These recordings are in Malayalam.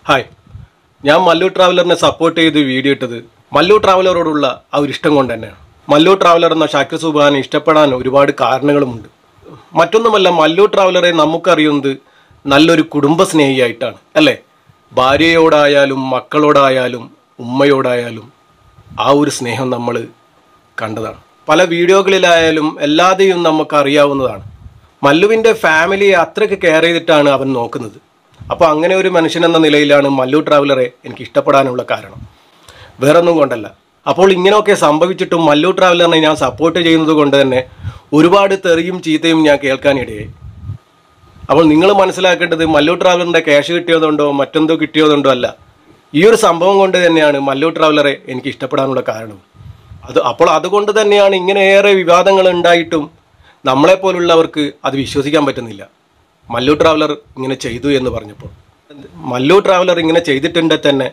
ഹായ് ഞാൻ മല്ലു ട്രാവലറിനെ സപ്പോർട്ട് ചെയ്ത് വീഡിയോ ഇട്ടത് മല്ലു ട്രാവലറോടുള്ള ആ ഒരു ഇഷ്ടം കൊണ്ട് തന്നെയാണ് മല്ലു ട്രാവലർ എന്ന ഷാക്കിർ സുബാനെ ഇഷ്ടപ്പെടാൻ ഒരുപാട് കാരണങ്ങളുമുണ്ട് മറ്റൊന്നുമല്ല മല്ലു ട്രാവലറെ നമുക്കറിയുന്നത് നല്ലൊരു കുടുംബ സ്നേഹിയായിട്ടാണ് അല്ലേ ഭാര്യയോടായാലും മക്കളോടായാലും ഉമ്മയോടായാലും ആ ഒരു സ്നേഹം നമ്മൾ കണ്ടതാണ് പല വീഡിയോകളിലായാലും എല്ലാതെയും നമുക്ക് അറിയാവുന്നതാണ് മല്ലുവിൻ്റെ ഫാമിലിയെ അത്രയ്ക്ക് കെയർ ചെയ്തിട്ടാണ് അവൻ നോക്കുന്നത് അപ്പോൾ അങ്ങനെ ഒരു മനുഷ്യൻ എന്ന നിലയിലാണ് മല്ലു ട്രാവലറെ എനിക്ക് ഇഷ്ടപ്പെടാനുള്ള കാരണം വേറൊന്നും കൊണ്ടല്ല അപ്പോൾ ഇങ്ങനെയൊക്കെ സംഭവിച്ചിട്ടും മല്ലു ട്രാവലറിനെ ഞാൻ സപ്പോർട്ട് ചെയ്യുന്നത് കൊണ്ട് തന്നെ ഒരുപാട് തെറിയും ചീത്തയും ഞാൻ കേൾക്കാനിടയായി അപ്പോൾ നിങ്ങൾ മനസ്സിലാക്കേണ്ടത് മല്ലു ട്രാവലറിന്റെ ക്യാഷ് കിട്ടിയതുകൊണ്ടോ മറ്റെന്തോ കിട്ടിയതുകൊണ്ടോ അല്ല ഈ ഒരു സംഭവം കൊണ്ട് തന്നെയാണ് മല്ലു ട്രാവലറെ എനിക്ക് ഇഷ്ടപ്പെടാനുള്ള കാരണം അത് അപ്പോൾ അതുകൊണ്ട് തന്നെയാണ് ഇങ്ങനെയേറെ വിവാദങ്ങൾ ഉണ്ടായിട്ടും നമ്മളെപ്പോലുള്ളവർക്ക് അത് വിശ്വസിക്കാൻ പറ്റുന്നില്ല മല്ലു ട്രാവലർ ഇങ്ങനെ ചെയ്തു എന്ന് പറഞ്ഞപ്പോൾ മല്ലു ട്രാവലർ ഇങ്ങനെ ചെയ്തിട്ടുണ്ട് തന്നെ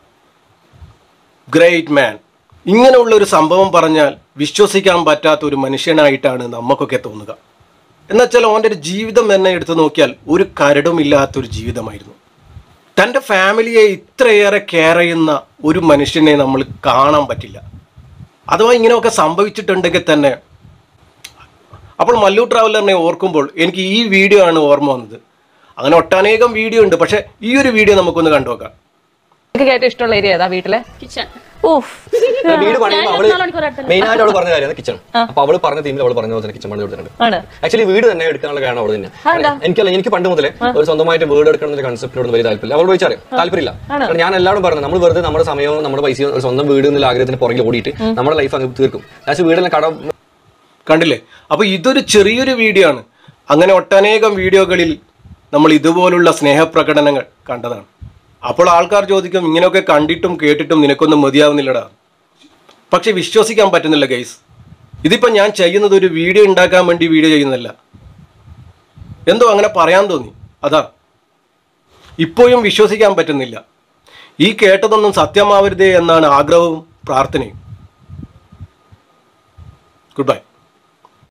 ഗ്രേറ്റ് മാൻ ഇങ്ങനെയുള്ള ഒരു സംഭവം പറഞ്ഞാൽ വിശ്വസിക്കാൻ പറ്റാത്ത ഒരു മനുഷ്യനായിട്ടാണ് നമുക്കൊക്കെ തോന്നുക എന്നുവെച്ചാൽ ഓൻ്റെ ഒരു ജീവിതം തന്നെ എടുത്തു നോക്കിയാൽ ഒരു കരടുമില്ലാത്തൊരു ജീവിതമായിരുന്നു തൻ്റെ ഫാമിലിയെ ഇത്രയേറെ കെയർ ചെയ്യുന്ന ഒരു മനുഷ്യനെ നമ്മൾ കാണാൻ പറ്റില്ല അഥവാ ഇങ്ങനെയൊക്കെ സംഭവിച്ചിട്ടുണ്ടെങ്കിൽ തന്നെ അപ്പോൾ മല്ലു ട്രാവലറിനെ ഓർക്കുമ്പോൾ എനിക്ക് ഈ വീഡിയോ ആണ് ഓർമ്മ വന്നത് അങ്ങനെ ഒട്ടനേകം വീഡിയോ ഉണ്ട് പക്ഷേ ഈ ഒരു വീഡിയോ നമുക്കൊന്ന് കണ്ടുനോക്കാം എനിക്ക് ഏറ്റവും ഇഷ്ടമുള്ള ഏരിയ ഏതാ വീട്ടിലെ കിച്ചൺ ഊഫ് വീട് പണിയുമ്പോൾ അവള് ഇരുപത്തിനാല് മണിക്കൂർ അടുത്തല്ലേ? മെയിൻ ആയിട്ട് അവള് പറഞ്ഞ കാര്യമാണ് കിച്ചൺ അപ്പൊ അവള് പറഞ്ഞ തീമിൽ അവള് പറഞ്ഞ പോലെ തന്നെ കിച്ചൺ പണി കൊടുത്തിട്ടുണ്ട് ആണ് ആക്ച്വലി വീട് തന്നെ എടുക്കാനുള്ള കാരണം അവള് തന്നെ അതെന്താ? എനിക്കല്ല എനിക്ക് പണ്ട് മുതലേ ഒരു സ്വന്തമായിട്ട് വീട് എടുക്കണം എന്ന കൺസെപ്റ്റിനോട് വലിയ താല്പര്യമില്ല അവൾ ചോദിച്ചാൽ താല്പര്യമില്ല കാരണം ഞാൻ എല്ലാവരും പറഞ്ഞു നമ്മൾ വെറുതെ നമ്മുടെ സമയവും നമ്മുടെ പൈസയും ഒരു സ്വന്തം വീട് എന്നുള്ള ആഗ്രഹത്തിന് പുറകിൽ ഓടിയിട്ട് നമ്മുടെ ലൈഫ് അങ്ങ് തീർക്കും ലാസ്റ്റ് വീടെല്ലാം കടം കണ്ടില്ലേ അപ്പോൾ ഇതൊരു ചെറിയൊരു വീഡിയോ ആണ് അങ്ങനെ ഒട്ടനേകം വീഡിയോകളിൽ നമ്മൾ ഇതുപോലുള്ള സ്നേഹപ്രകടനങ്ങൾ കണ്ടതാണ് അപ്പോൾ ആൾക്കാർ ചോദിക്കും ഇങ്ങനെയൊക്കെ കണ്ടിട്ടും കേട്ടിട്ടും നിനക്കൊന്നും മതിയാവുന്നില്ലടാ പക്ഷെ വിശ്വസിക്കാൻ പറ്റുന്നില്ല ഗൈസ് ഇതിപ്പോൾ ഞാൻ ചെയ്യുന്നത് ഒരു വീഡിയോ ഉണ്ടാക്കാൻ വേണ്ടി വീഡിയോ ചെയ്യുന്നതല്ല എന്തോ അങ്ങനെ പറയാൻ തോന്നി അതാ ഇപ്പോഴും വിശ്വസിക്കാൻ പറ്റുന്നില്ല ഈ കേട്ടതൊന്നും സത്യമാവരുതേ എന്നാണ് ആഗ്രഹവും പ്രാർത്ഥനയും ഗുഡ് ബൈ